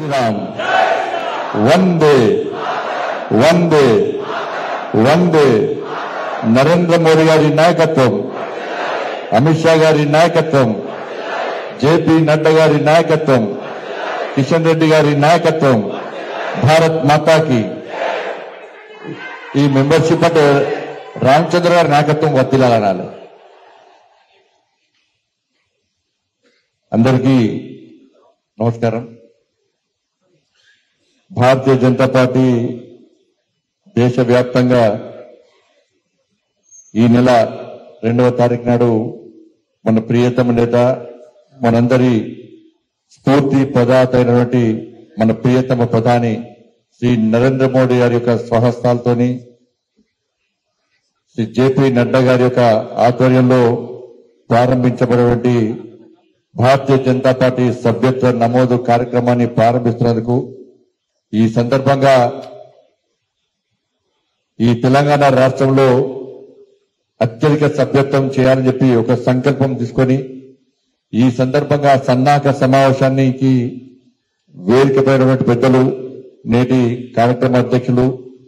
శ్రీరామ్ వందే వందే వందే నరేంద్ర మోడీ గారి నాయకత్వం అమిత్ షా గారి నాయకత్వం జేపీ నడ్డా గారి నాయకత్వం కిషన్ రెడ్డి గారి నాయకత్వం భారత్ మాతాకి ఈ మెంబర్షిప్ అంటే రామచంద్ర గారి నాయకత్వం వర్తిలాగనాలి అందరికీ నమస్కారం భారతీయ జనతా పార్టీ దేశవ్యాప్తంగా ఈ నెల రెండవ తారీఖు నాడు మన ప్రియతమ నేత మనందరి స్ఫూర్తి ప్రదాత అయినటువంటి మన ప్రియతమ ప్రధాని శ్రీ నరేంద్ర మోడీ గారి యొక్క స్వహస్తాలతోని శ్రీ జేపీ నడ్డా గారి యొక్క ఆధ్వర్యంలో ప్రారంభించబడినటువంటి భారతీయ జనతా పార్టీ సభ్యత్వ నమోదు కార్యక్రమాన్ని ప్రారంభిస్తున్నందుకు ఈ సందర్భంగా ఈ తెలంగాణ రాష్ట్రంలో అత్యధిక సభ్యత్వం చేయాలని చెప్పి ఒక సంకల్పం తీసుకొని ఈ సందర్భంగా సన్నాహక సమావేశానికి వేదికపైనటువంటి పెద్దలు నేటి కార్యక్రమ అధ్యక్షులు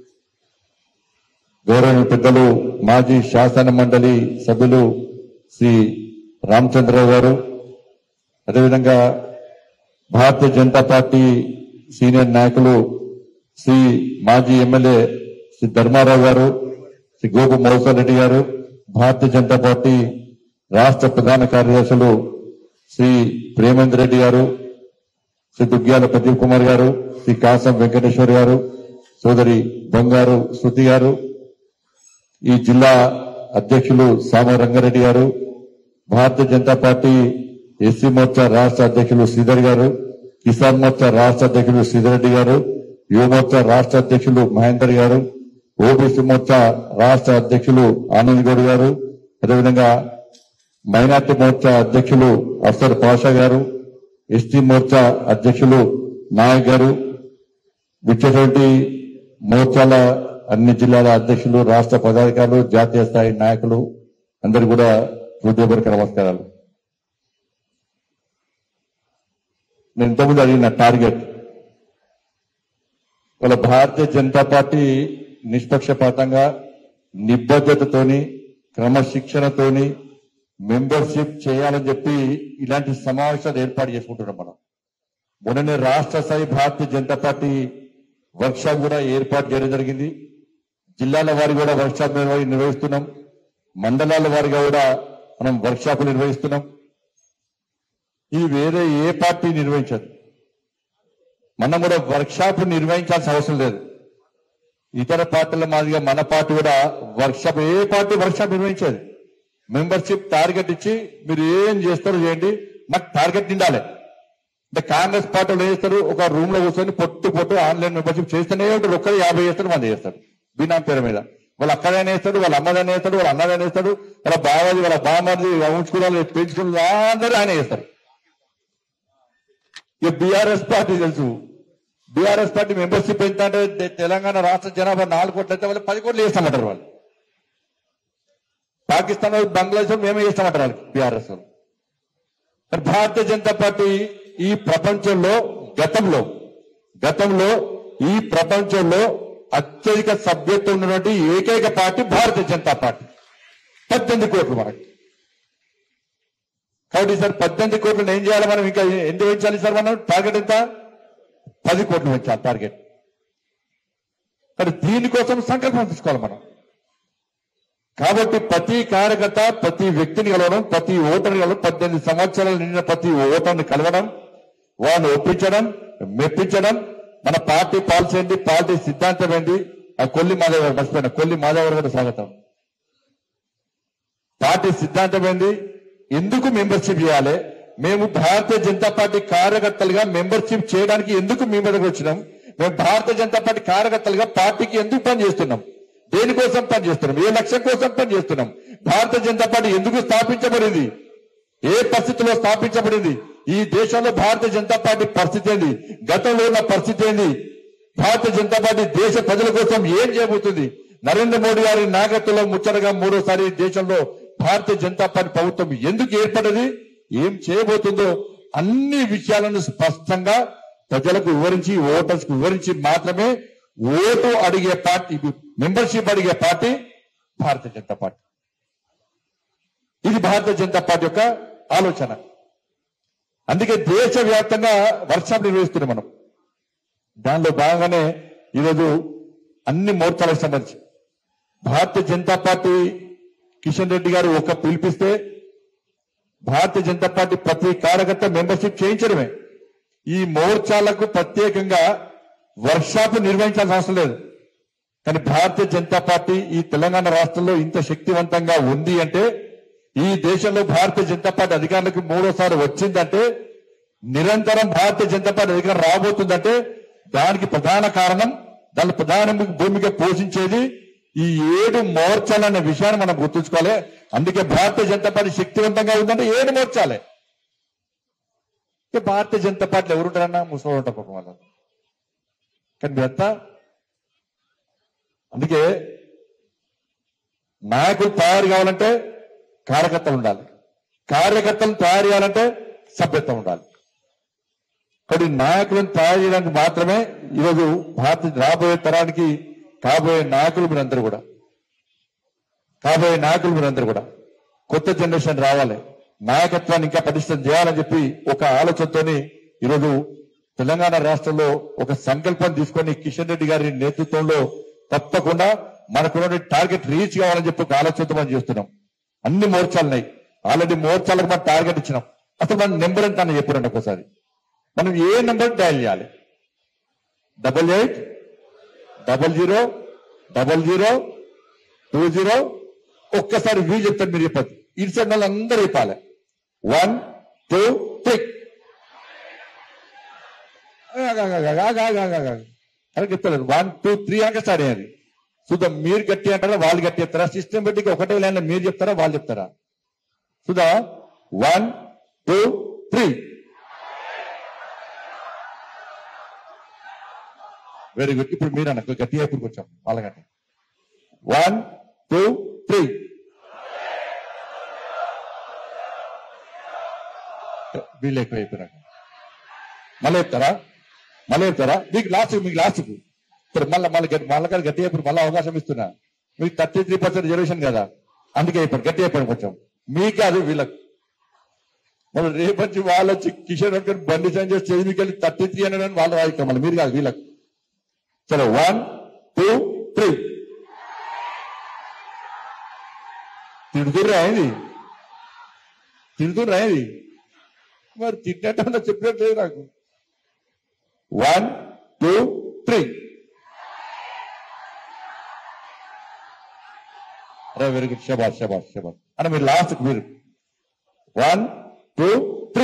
గౌరవ పెద్దలు మాజీ శాసన మండలి సభ్యులు శ్రీ రామచంద్రరావు గారు అదేవిధంగా భారతీయ జనతా పార్టీ సీనియర్ నాయకులు శ్రీ మాజీ ఎమ్మెల్యే శ్రీ ధర్మారావు గారు శ్రీ గోపు మోహన్ రెడ్డి గారు భారతీయ జనతా పార్టీ రాష్ట్ర ప్రధాన కార్యదర్శులు శ్రీ ప్రేమేందర్ రెడ్డి గారు శ్రీ దుగ్గ్యాల ప్రదీప్ కుమార్ గారు శ్రీ కాసం వెంకటేశ్వర్ గారు సోదరి బొంగారు శృతి గారు ఈ జిల్లా అధ్యక్షులు సామ రంగారెడ్డి గారు భారతీయ జనతా పార్టీ ఎస్సీ మోర్చా రాష్ట్ర అధ్యక్షులు శ్రీధర్ గారు కిసాన్ మోర్చా రాష్ట్ర అధ్యక్షులు శ్రీధర్ రెడ్డి గారు యువ మోర్చా రాష్ట్ర అధ్యక్షులు మహేందర్ గారు ఓబీసీ మోర్చా రాష్ట్ర అధ్యక్షులు ఆనంద్ గౌడ్ గారు అదేవిధంగా మైనార్టీ మోర్చా అధ్యక్షులు అఫ్సర్ పాషా గారు ఎస్టీ మోర్చా అధ్యక్షులు నాయక్ గారు విచ్చేటువంటి మోర్చాల అన్ని జిల్లాల అధ్యక్షులు రాష్ట్ర పదాధికారులు జాతీయ స్థాయి నాయకులు అందరు కూడా హృదయపూర్వక నమస్కారాలు నేను ఇంతకుముందు అడిగిన టార్గెట్ వాళ్ళ భారతీయ జనతా పార్టీ నిష్పక్షపాతంగా నిబద్ధతతోని క్రమశిక్షణతోని మెంబర్షిప్ చేయాలని చెప్పి ఇలాంటి సమావేశాలు ఏర్పాటు చేసుకుంటున్నాం మనం మొన్ననే రాష్ట్ర స్థాయి Bharatiya Janata party workshop కూడా ఏర్పాటు చేయడం జరిగింది జిల్లాల వారి కూడా వర్క్ షాప్ నిర్వహి- నిర్వహిస్తున్నాం మండలాల వారిగా కూడా మనం వర్క్ షాపులు నిర్వహిస్తున్నాం ఇది వేరే ఏ పార్టీ నిర్వహించదు మనం కూడా వర్క్ షాప్ నిర్వహించాల్సిన అవసరం లేదు ఇతర పార్టీల మాదిరిగా మన పార్టీ కూడా వర్క్ షాప్ ఏ పార్టీ వర్క్ షాప్ నిర్వహించేది మెంబర్షిప్ టార్గెట్ ఇచ్చి మీరు ఏం చేస్తారో చేయండి మాకు టార్గెట్ నిండాలి అంటే కాంగ్రెస్ పార్టీ వాళ్ళు ఏం చేస్తారు ఒక రూమ్ లో కూర్చొని పొట్టు పొట్టు ఆన్లైన్ మెంబర్షిప్ చేస్తూనే ఉంటారు ఒక్కరు యాభై చేస్తారు మంది చేస్తారు బినా పేరు మీద వాళ్ళ అక్కడైనా వేస్తాడు వాళ్ళ అమ్మదైనా వేస్తాడు వాళ్ళ అన్నదైనా వేస్తాడు వాళ్ళ బావాది వాళ్ళ బామ్మది ఉంచుకున్న పెంచుకున్న అందరూ ఆయన వేస్తారు ఇక బీఆర్ఎస్ పార్టీ తెలుసు బీఆర్ఎస్ పార్టీ మెంబర్షిప్ ఎంత అంటే తె- తెలంగాణ రాష్ట్ర జనాభా నాలుగు కోట్లు అయితే వాళ్ళు పది కోట్లు వేస్తామంటారు వాళ్ళు పాకిస్తాన్ వాళ్ళు, బంగ్లాదేశ్ వాళ్ళు మేమే చేస్తామంటారు వాళ్ళు బీఆర్ఎస్ వాళ్ళు మరి భారతీయ జనతా పార్టీ ఈ ప్రపంచంలో గతంలో గతంలో ఈ ప్రపంచంలో అత్యధిక సభ్యత్వం ఉన్నటువంటి ఏకైక పార్టీ భారతీయ జనతా పార్టీ పద్దెనిమిది కోట్లు మనకి కాబట్టి సార్ పద్దెనిమిది కోట్లు ఏం చేయాలి మనం ఇంకా ఎందుకు పెంచాలి సార్ మనం టార్గెట్ ఎంత పది కోట్లు పెంచాలి టార్గెట్ మరి దీనికోసం సంకల్పం తీసుకోవాలి మనం కాబట్టి ప్రతి కార్యకర్త ప్రతి వ్యక్తిని కలవడం ప్రతి ఓటర్ని కలవడం పద్దెనిమిది సంవత్సరాలు నిండిన ప్రతి ఓటర్ని కలవడం వాళ్ళని ఒప్పించడం మెప్పించడం మన పార్టీ పాలసీ ఏంటి పార్టీ సిద్ధాంతం ఏంటి ఆ కొల్లి మాధవ్ గారు మర్చిపోయిన కొల్లి మాధవ్ గారు కూడా స్వాగతం పార్టీ సిద్ధాంతం ఏంది ఎందుకు మెంబర్షిప్ చేయాలి మేము భారతీయ జనతా పార్టీ కార్యకర్తలుగా మెంబర్షిప్ చేయడానికి ఎందుకు మీ మీదకి వచ్చినాం మేము భారతీయ జనతా పార్టీ కార్యకర్తలుగా పార్టీకి ఎందుకు పని చేస్తున్నాం దేనికోసం పని చేస్తున్నాం ఏ లక్ష్యం కోసం పని చేస్తున్నాం భారతీయ జనతా పార్టీ ఎందుకు స్థాపించబడింది ఏ పరిస్థితిలో స్థాపించబడింది ఈ దేశంలో భారతీయ జనతా పార్టీ పరిస్థితి ఏంది గతంలో ఉన్న పరిస్థితి ఏంది భారతీయ జనతా పార్టీ దేశ ప్రజల కోసం ఏం చేయబోతుంది నరేంద్ర మోడీ గారి నాయకత్వంలో ముచ్చటగా మూడోసారి దేశంలో భారతీయ జనతా పార్టీ ప్రభుత్వం ఎందుకు ఏర్పడది ఏం చేయబోతుందో అన్ని విషయాలను స్పష్టంగా ప్రజలకు వివరించి ఓటర్స్ వివరించి మాత్రమే ఓటు అడిగే పార్టీ మెంబర్షిప్ అడిగే పార్టీ భారతీయ జనతా పార్టీ ఇది భారతీయ జనతా పార్టీ యొక్క ఆలోచన అందుకే దేశవ్యాప్తంగా వర్క్షాప్ నిర్వహిస్తున్నాం మనం దానిలో భాగంగానే ఈరోజు అన్ని మోర్చాలకు సంబంధించి భారతీయ జనతా పార్టీ కిషన్ రెడ్డి గారు ఒక పిలిపిస్తే భారతీయ జనతా పార్టీ ప్రతి కార్యకర్త మెంబర్షిప్ చేయించడమే ఈ మోర్చాలకు ప్రత్యేకంగా వర్క్షాప్ నిర్వహించాల్సిన అవసరం లేదు కానీ భారతీయ జనతా పార్టీ ఈ తెలంగాణ రాష్ట్రంలో ఇంత శక్తివంతంగా ఉంది అంటే ఈ దేశంలో భారతీయ జనతా పార్టీ అధికారులకు మూడోసారి వచ్చిందంటే నిరంతరం భారతీయ జనతా పార్టీ అధికారం రాబోతుందంటే దానికి ప్రధాన కారణం దాని ప్రధాన భూమిక పోషించేది ఈ ఏడు మోర్చాలు అనే విషయాన్ని మనం గుర్తుంచుకోవాలి అందుకే భారతీయ జనతా పార్టీ శక్తివంతంగా ఉందంటే ఏడు మోర్చాలే ఇక భారతీయ జనతా పార్టీలో ఎవరుంటారన్నా ముసలి ఉంటారు పాపం వాళ్ళు కానీ మీరంతా అందుకే నాయకులు తయారు కావాలంటే కార్యకర్తలు ఉండాలి కార్యకర్తలు తయారు చేయాలంటే సభ్యత్వం ఉండాలి కానీ నాయకులను తయారు చేయడానికి మాత్రమే ఈరోజు భారత రాబోయే తరానికి కాబోయే నాయకులు మీరందరూ కూడా కాబోయే నాయకులు మీరందరూ కూడా కొత్త జనరేషన్ రావాలి నాయకత్వాన్ని ఇంకా పటిష్టం చేయాలని చెప్పి ఒక ఆలోచనతోని ఈరోజు తెలంగాణ రాష్ట్రంలో ఒక సంకల్పం తీసుకొని కిషన్ రెడ్డి గారి నేతృత్వంలో తప్పకుండా మనకున్న టార్గెట్ రీచ్ కావాలని చెప్పి ఒక ఆలోచనతో మనం చేస్తున్నాం అన్ని మోర్చాలున్నాయి ఆల్రెడీ మోర్చాలకు మనం టార్గెట్ ఇచ్చినాం అసలు మన నెంబర్ ఎంత అని చెప్పారండి ఒకసారి మనం ఏ నెంబర్ డయల్ చేయాలి double eight double zero double zero two zero ఒక్కసారి వీ చెప్తాను మీరు చెప్పద్దు ఇటు సైడ్ వాళ్ళు అందరూ చెప్పాలి వన్ టూ త్రీ అలా చెప్తారు వన్ టూ త్రీ అనక స్టార్ట్ అయ్యేది చూద్దాం మీరు గట్టి అంటారా వాళ్ళు గట్టి చెప్తారా సిస్టమ్ బట్టి ఒకటే లైన్ మీరు చెప్తారా వాళ్ళు చెప్తారా చూద్దా one two three very good ఇప్పుడు మీరు అన్న గట్టిగా ఇప్పుడు కొంచెం వాళ్ళకంటే వన్ టూ త్రీ వీళ్ళు ఎక్కువ అయిపోయినాక మళ్ళీ చెప్తారా మళ్ళీ చెప్తారా మీకు లాస్ట్ మీకు లాస్ట్కు ఇప్పుడు మళ్ళీ మళ్ళీ గట్టి మళ్ళీ కాదు గట్టిగా ఇప్పుడు మళ్ళీ అవకాశం ఇస్తున్నా మీకు థర్టీ త్రీ పర్సెంట్ రిజర్వేషన్ కదా అందుకే అయిపోయింది గట్టి అయిపోయింది కొంచెం మీకు కాదు వీళ్ళకి మళ్ళీ రేపటి వాళ్ళు వచ్చి కిషోర్ రెడ్డి గారు బండి సంజయ్ చేసి స్టేజ్ మీకు వెళ్ళి థర్టీ త్రీ హండ్రెడ్ వాళ్ళు రాయిస్తాం మళ్ళీ మీరు కాదు వీళ్ళకి చలో వన్ టూ త్రీ తిడుతుర్రా ఇది తిడుతుర్రా ఇది మరి తిట్టేటన్నా చెప్పినట్లేదు నాకు వన్ టూ త్రీ అరే వెరీ గుడ్ శబాష్ శబాష్ శబాష్ అని మీరు లాస్ట్ మీరు one two three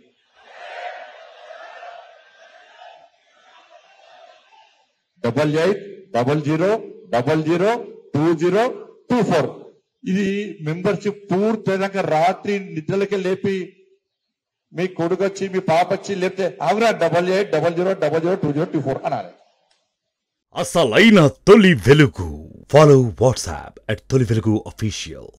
double eight double zero double zero two zero two four ఇది మెంబర్షిప్ పూర్తయినాక రాత్రి నిద్రలకే లేపి మీ కొడుకు వచ్చి మీ పాప వచ్చి లేపితే అవునా double eight double zero double zero two zero two four అనాలి అసలైన తొలి వెలుగు ఫాలో వాట్సాప్ అట్ తొలి వెలుగు అఫీషియల్